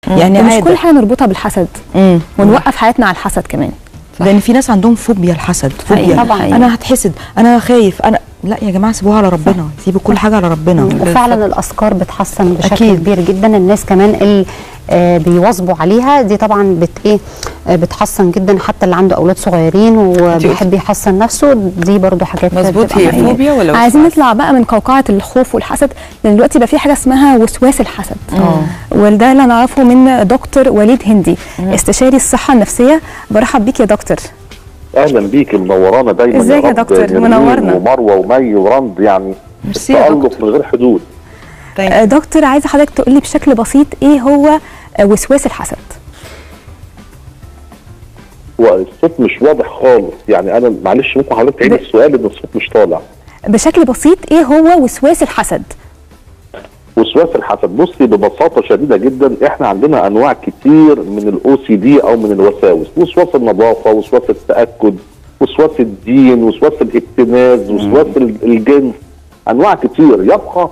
يعني مش عادة. كل حاجه نربطها بالحسد مم. ونوقف حياتنا على الحسد كمان لان في ناس عندهم فوبيا الحسد فوبيا طبعاً. انا هتحسد انا خايف انا لا يا جماعه سيبوها على ربنا سيبوا كل حاجه على ربنا وفعلا الافكار بتحسن بشكل أكيد. كبير جدا الناس كمان اللي آه، بيواظبوا عليها دي طبعا بت ايه آه، بتحسن جدا حتى اللي عنده اولاد صغيرين وبيحب يحسن نفسه دي برضو حاجات مظبوط بتبقى هي حقيقية. فوبيا ولا عايزين وسواس؟ نطلع بقى من قوقعه الخوف والحسد لان دلوقتي بقى في حاجه اسمها وسواس الحسد وده اللي نعرفه من دكتور وليد هندي استشاري الصحه النفسيه برحب بيك يا دكتور اهلا بيك منورانا دايما ازيك يا رب. دكتور؟ نرمين منورنا. ومروه ومي ورند يعني ميرسي يا التالق من غير حدود آه، دكتور عايزه حضرتك تقول لي بشكل بسيط ايه هو آه، وسواس الحسد والصوت مش واضح خالص يعني انا معلش ممكن حضرتك تعيد ب- السؤال لان الصوت مش طالع بشكل بسيط ايه هو وسواس الحسد وسواس الحسد بصي ببساطه شديده جدا احنا عندنا انواع كتير من الاو سي دي او من الوساوس وسواس النظافه وسواس التاكد وسواس الدين وسواس الاكتناز وسواس ال- الجنس انواع كتير يبقى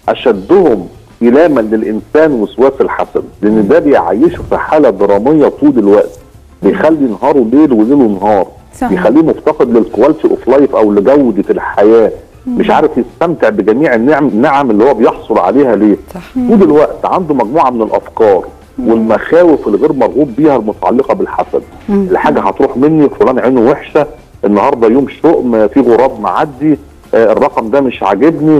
اشدهم إلاما للإنسان وسواس الحسد لأن ده بيعيشه في حالة درامية طول الوقت بيخلي نهاره ليل وليله نهار صح. بيخليه مفتقد للكواليتي اوف لايف او لجوده الحياه مش عارف يستمتع بجميع النعم النعم اللي هو بيحصل عليها ليه صح. طول الوقت عنده مجموعه من الافكار والمخاوف الغير مرغوب بيها المتعلقه بالحسد الحاجه هتروح مني فلان عينه وحشه النهارده يوم شؤم في غراب معدي آه الرقم ده مش عاجبني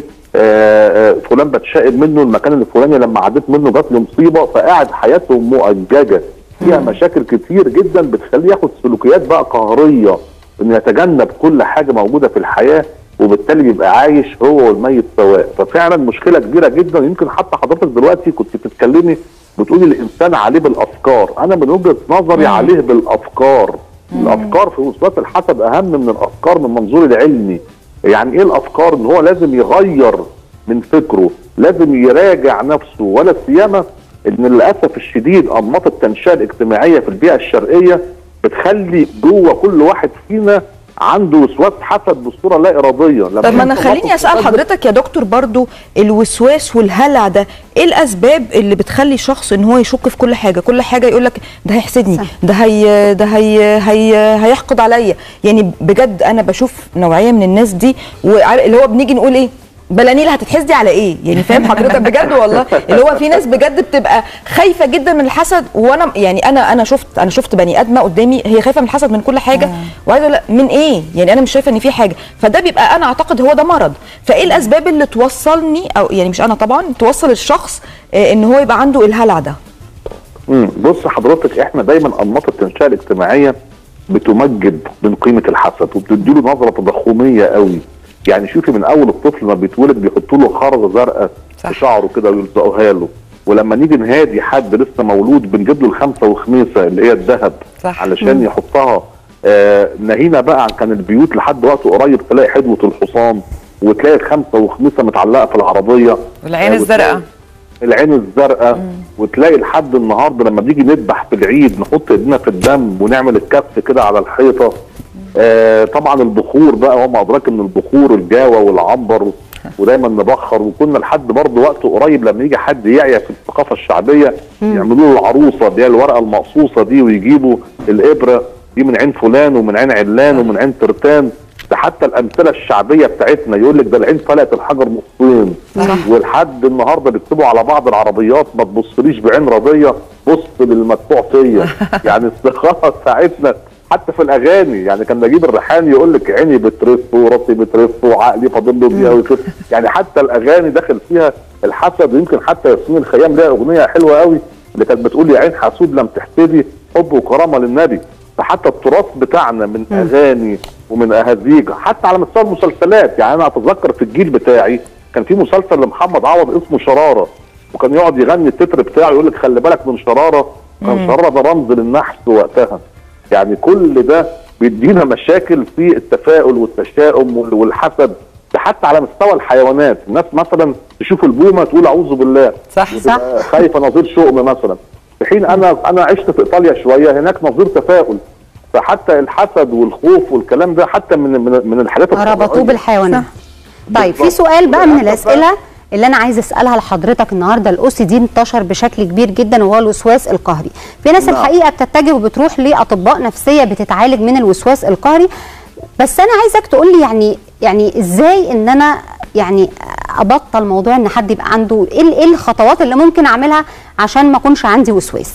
آه آه فلان بتشائم منه المكان الفلاني لما عديت منه جات له مصيبه فقاعد حياته مؤججه فيها مشاكل كتير جدا بتخليه ياخد سلوكيات بقى قهريه انه يتجنب كل حاجه موجوده في الحياه وبالتالي بيبقى عايش هو والميت سواء ففعلا مشكله كبيره جدا يمكن حتى حضرتك دلوقتي كنت بتتكلمي بتقولي الانسان عليه بالافكار انا من وجهه نظري عليه بالافكار الافكار في وسواس الحسد اهم من الافكار من منظور العلمي يعني ايه الافكار ان هو لازم يغير من فكره لازم يراجع نفسه ولا سيما ان للاسف الشديد انماط التنشئه الاجتماعيه في البيئه الشرقيه بتخلي جوه كل واحد فينا عنده وسواس حسد بصوره لا اراديه لما طب ما انا يحصل خليني موقف اسال مفاجئ- حضرتك يا دكتور برضو الوسواس والهلع ده ايه الاسباب اللي بتخلي شخص ان هو يشك في كل حاجه كل حاجه يقول لك ده هيحسدني ده هي ده هي هي هيحقد عليا يعني بجد انا بشوف نوعيه من الناس دي وعار- اللي هو بنيجي نقول ايه بلانيل هتتحسدي على ايه يعني فاهم حضرتك بجد والله اللي هو في ناس بجد بتبقى خايفه جدا من الحسد وانا يعني انا انا شفت انا شفت بني ادمه قدامي هي خايفه من الحسد من كل حاجه وعايزه اقول لها من ايه يعني انا مش شايفه ان في حاجه فده بيبقى انا اعتقد هو ده مرض فايه الاسباب اللي توصلني او يعني مش انا طبعا توصل الشخص آه، ان هو يبقى عنده الهلع ده مم. بص حضرتك احنا دايما انماط التنشئه الاجتماعيه بتمجد من قيمه الحسد وبتديله نظره تضخميه قوي يعني شوفي من اول الطفل ما بيتولد بيحطوا له خرزه زرقاء صح. في شعره كده ويلزقوها له ولما نيجي نهادي حد لسه مولود بنجيب له الخمسه وخميسه اللي هي الذهب صح. علشان يحطها آه نهينا بقى عن كان البيوت لحد وقت قريب تلاقي حدوه الحصان وتلاقي الخمسه وخميسه متعلقه في العربيه والعين آه، الزرقاء العين الزرقاء وتلاقي لحد النهارده لما بنيجي نذبح في العيد نحط ايدينا في الدم ونعمل الكف كده على الحيطه آه طبعا البخور بقى وما ادراك ان البخور الجاوه والعنبر و- ودايما نبخر وكنا لحد برضه وقت قريب لما يجي حد يعيا في الثقافه الشعبيه يعملوا له العروسه اللي هي الورقه المقصوصه دي ويجيبوا الابره دي من عين فلان ومن عين علان ومن عين ترتان ده حتى الامثله الشعبيه بتاعتنا يقول لك ده العين فلقت الحجر نصين ولحد النهارده بيكتبوا على بعض العربيات ما تبصليش بعين رضيه بص للمدفوع فيا يعني الثقافه بتاعتنا حتى في الاغاني يعني كان نجيب الريحاني يقول لك عيني بترف وراسي بترف وعقلي فاضل له دقيقه ويخف يعني حتى الاغاني داخل فيها الحسد ويمكن حتى ياسمين الخيام ليها اغنيه حلوه قوي اللي كانت بتقول يا عين حسود لم تحسدي حب وكرامه للنبي فحتى التراث بتاعنا من اغاني ومن اهازيج حتى على مستوى المسلسلات يعني انا اتذكر في الجيل بتاعي كان في مسلسل لمحمد عوض اسمه شراره وكان يقعد يغني التتر بتاعه يقول لك خلي بالك من شراره كان شراره ده رمز للنحس وقتها يعني كل ده بيدينا مشاكل في التفاؤل والتشاؤم وال- والحسد ده حتى على مستوى الحيوانات الناس مثلا تشوف البومه تقول اعوذ بالله صح وتبقى خايفه نظير شؤم مثلا في حين انا انا عشت في ايطاليا شويه هناك نظير تفاؤل فحتى الحسد والخوف والكلام ده حتى من من من الحاجات ربطوه الطبيعية. بالحيوانات طيب في بالظبط. سؤال بقى من وللأسف الاسئله اللي انا عايزه اسالها لحضرتك النهارده الاو سي دي انتشر بشكل كبير جدا وهو الوسواس القهري في ناس نعم. الحقيقه بتتجه وبتروح لاطباء نفسيه بتتعالج من الوسواس القهري بس انا عايزك تقول لي يعني يعني ازاي ان انا يعني ابطل موضوع ان حد يبقى عنده ايه ايه الخطوات اللي ممكن اعملها عشان ما اكونش عندي وسواس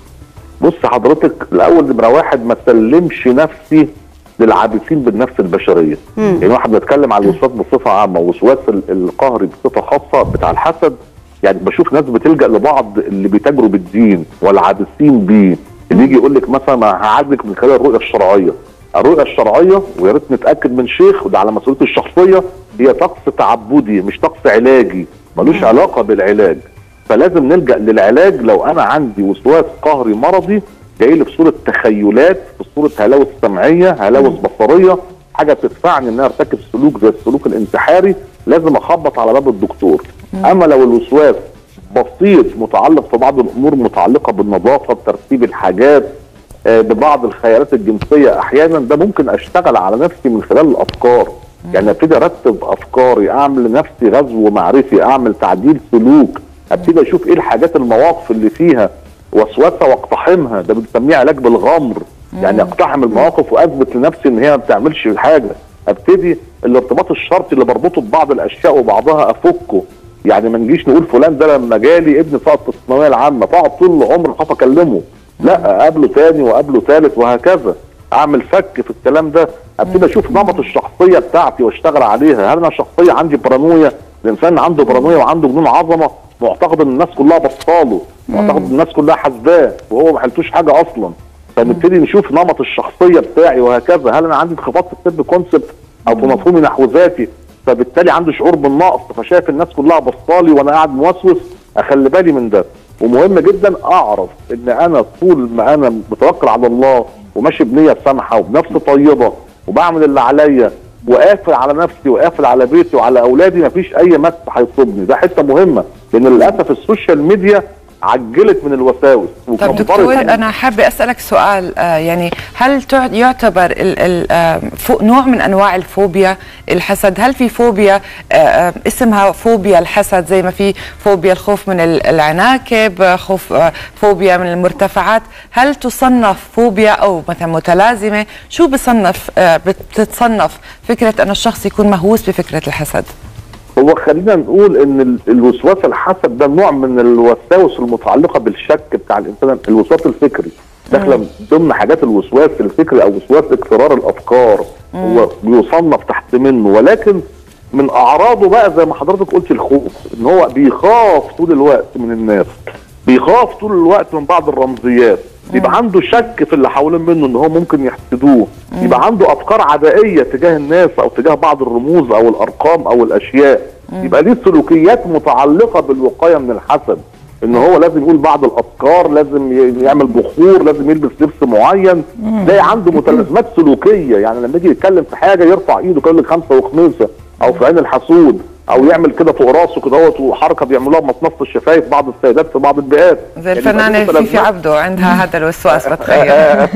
بص حضرتك الاول نمره واحد ما سلمش نفسي للعابثين بالنفس البشريه يعني واحد بيتكلم على الوسواس بصفه عامه ووسواس ال- القهري بصفه خاصه بتاع الحسد يعني بشوف ناس بتلجا لبعض اللي بيتاجروا بالدين والعابثين بيه اللي يجي يقول لك مثلا أنا هعالجك من خلال الرؤيه الشرعيه الرؤيه الشرعيه ويا ريت نتاكد من شيخ وده على مسؤوليته الشخصيه هي طقس تعبدي مش طقس علاجي ملوش علاقه بالعلاج فلازم نلجا للعلاج لو انا عندي وسواس قهري مرضي جاي لي في صوره تخيلات في صوره هلاوس سمعيه هلاوس بصريه حاجه بتدفعني ان انا ارتكب سلوك زي السلوك الانتحاري لازم اخبط على باب الدكتور اما لو الوسواس بسيط متعلق في بعض الامور متعلقه بالنظافه بترتيب الحاجات آه، ببعض الخيالات الجنسيه احيانا ده ممكن اشتغل على نفسي من خلال الافكار يعني ابتدي ارتب افكاري اعمل لنفسي غزو معرفي اعمل تعديل سلوك ابتدي اشوف ايه الحاجات المواقف اللي فيها وسوسه واقتحمها ده بنسميه علاج بالغمر يعني اقتحم المواقف واثبت لنفسي ان هي ما بتعملش حاجه ابتدي الارتباط الشرطي اللي بربطه ببعض الاشياء وبعضها افكه يعني ما نجيش نقول فلان ده لما جالي ابني سقط في الثانويه العامه فاقعد طول العمر خاف اكلمه لا اقابله تاني واقابله ثالث وهكذا اعمل فك في الكلام ده ابتدي اشوف نمط الشخصيه بتاعتي واشتغل عليها هل انا شخصيه عندي بارانويا الانسان عنده بارانويا وعنده جنون عظمه معتقد ان الناس كلها بصاله معتقد ان الناس كلها حاسباه وهو ما حلتوش حاجه اصلا فنبتدي نشوف نمط الشخصيه بتاعي وهكذا هل انا عندي انخفاض في السيلف كونسبت او في مفهومي نحو ذاتي فبالتالي عندي شعور بالنقص فشايف الناس كلها بصالي وانا قاعد موسوس اخلي بالي من ده ومهم جدا اعرف ان انا طول ما انا متوكل على الله وماشي بنيه سامحه وبنفس طيبه وبعمل اللي عليا وقافل على نفسي وقافل على بيتي وعلى اولادي مفيش اي مس هيصيبني ده حته مهمه لان للاسف السوشيال ميديا عجلت من الوساوس طب وكبرت دكتور انا حابه اسالك سؤال آه يعني هل تع- يعتبر ال ال آه فو- نوع من انواع الفوبيا الحسد هل في فوبيا آه آه اسمها فوبيا الحسد زي ما في فوبيا الخوف من ال- العناكب آه، خوف آه فوبيا من المرتفعات هل تصنف فوبيا او مثلا متلازمه شو بصنف آه بتتصنف فكره ان الشخص يكون مهووس بفكره الحسد هو خلينا نقول ان ال- الوسواس الحسد ده نوع من الوساوس المتعلقه بالشك بتاع الانسان الوسواس الفكري داخله ضمن حاجات الوسواس الفكري او وسواس اكرار الافكار هو بيصنف تحت منه ولكن من اعراضه بقى زي ما حضرتك قلت الخوف ان هو بيخاف طول الوقت من الناس بيخاف طول الوقت من بعض الرمزيات يبقى عنده شك في اللي حوالين منه ان هو ممكن يحسدوه يبقى عنده افكار عدائيه تجاه الناس او تجاه بعض الرموز او الارقام او الاشياء يبقى ليه سلوكيات متعلقه بالوقايه من الحسد ان هو لازم يقول بعض الافكار لازم ي- يعمل بخور لازم يلبس لبس معين تلاقي عنده متلازمات سلوكيه يعني لما يجي يتكلم في حاجه يرفع ايده كده خمسه وخميسه او في عين الحسود او يعمل كده فوق راسه كده اهوت وحركه بيعملوها بمصنصه الشفايف بعض السيدات في بعض البيئات زي يعني يبقى دي الفنانه فيفي متلازمات. عبده عندها هذا الوسواس بتخيل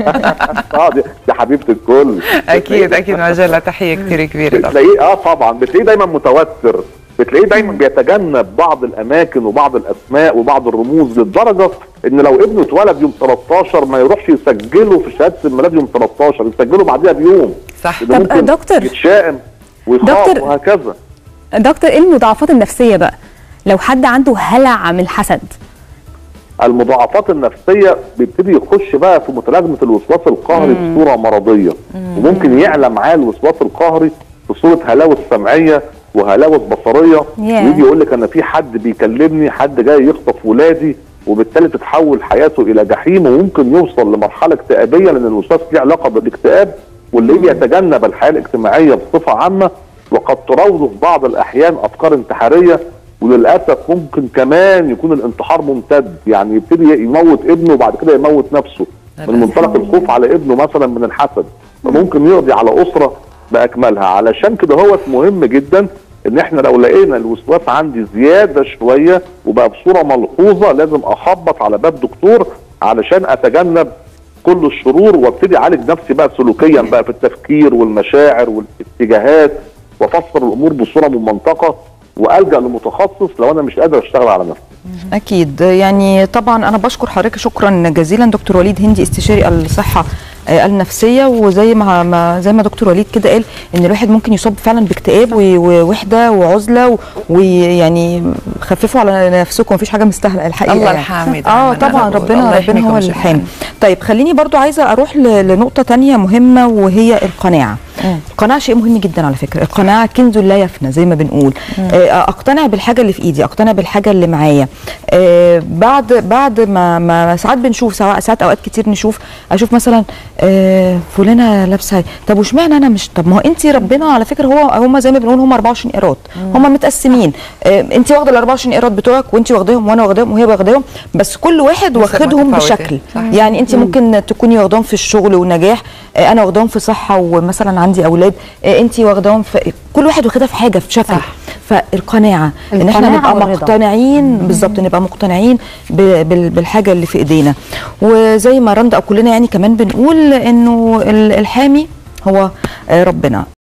اه دي, دي حبيبه الكل اكيد اكيد نوجه لها تحيه كثير كبيره طبعا بتلاقيه اه طبعا بتلاقيه دايما متوتر بتلاقيه دايما بيتجنب بعض الاماكن وبعض الاسماء وبعض الرموز لدرجه ان لو ابنه اتولد يوم 13 ما يروحش يسجله في شهاده الميلاد يوم 13 يسجله بعديها بيوم صح لأنه طب، ممكن دكتور. يتشائم ويخاف دكتور. وهكذا دكتور ايه المضاعفات النفسيه بقى لو حد عنده هلع من الحسد المضاعفات النفسيه بيبتدي يخش بقى في متلازمه الوسواس القهري بصوره مرضيه وممكن يعلى معاه الوسواس القهري في صوره هلاوس سمعيه وهلاوس بصريه ياه. ويجي يقول لك انا في حد بيكلمني حد جاي يخطف ولادي وبالتالي تتحول حياته الى جحيم وممكن يوصل لمرحله اكتئابيه لان الوسواس ليه علاقه بالاكتئاب واللي يجي يتجنب الحياه الاجتماعيه بصفه عامه وقد تراوده في بعض الاحيان افكار انتحاريه وللاسف ممكن كمان يكون الانتحار ممتد يعني يبتدي يموت ابنه وبعد كده يموت نفسه من منطلق الخوف على ابنه مثلا من الحسد فممكن يقضي على اسره باكملها علشان كده هو مهم جدا ان احنا لو لقينا الوسواس عندي زياده شويه وبقى بصوره ملحوظه لازم اخبط على باب دكتور علشان اتجنب كل الشرور وابتدي اعالج نفسي بقى سلوكيا بقى في التفكير والمشاعر والاتجاهات وافسر الامور بصوره ممنطقه والجا لمتخصص لو انا مش قادر اشتغل على نفسي اكيد يعني طبعا انا بشكر حضرتك شكرا جزيلا دكتور وليد هندي استشاري الصحه آه، النفسيه وزي ما ما- زي ما دكتور وليد كده قال ان الواحد ممكن يصاب فعلا باكتئاب و- ووحده وعزله و- ويعني خففوا على نفسكم مفيش حاجه مستاهله الحقيقه الله يعني. الحامي اه دايماً، طبعا أنا بقول ربنا الله ربنا يحميكم هو جميعاً. الحامي طيب خليني برضو عايزه اروح ل- لنقطه تانية مهمه وهي القناعه القناعه شيء مهم جدا على فكره القناعه كنز لا يفنى زي ما بنقول آه، اقتنع بالحاجه اللي في ايدي اقتنع بالحاجه اللي معايا آه، بعد بعد ما, ما ساعات بنشوف سواء ساعات اوقات كتير نشوف اشوف مثلا آه، فلانه لابسه طب واشمعنى انا مش طب ما هو انت ربنا على فكره هو هم زي ما بنقول هم 24 قيراط هم متقسمين آه، انت واخده ال 24 قيراط بتوعك وانت واخداهم وانا واخداهم وهي واخداهم بس كل واحد واخدهم متفاوتين. بشكل صح. يعني انت ممكن تكوني واخداهم في الشغل ونجاح آه، انا واخداهم في صحه ومثلا عندي اولاد انت واخداهم في كل واحد واخدها في حاجه في شكل صح. فالقناعه ان احنا القناعة نبقى والرضا. مقتنعين بالظبط نبقى مقتنعين ب- بال- بالحاجه اللي في ايدينا وزي ما رندا او كلنا يعني كمان بنقول انه ال- الحامي هو آه، ربنا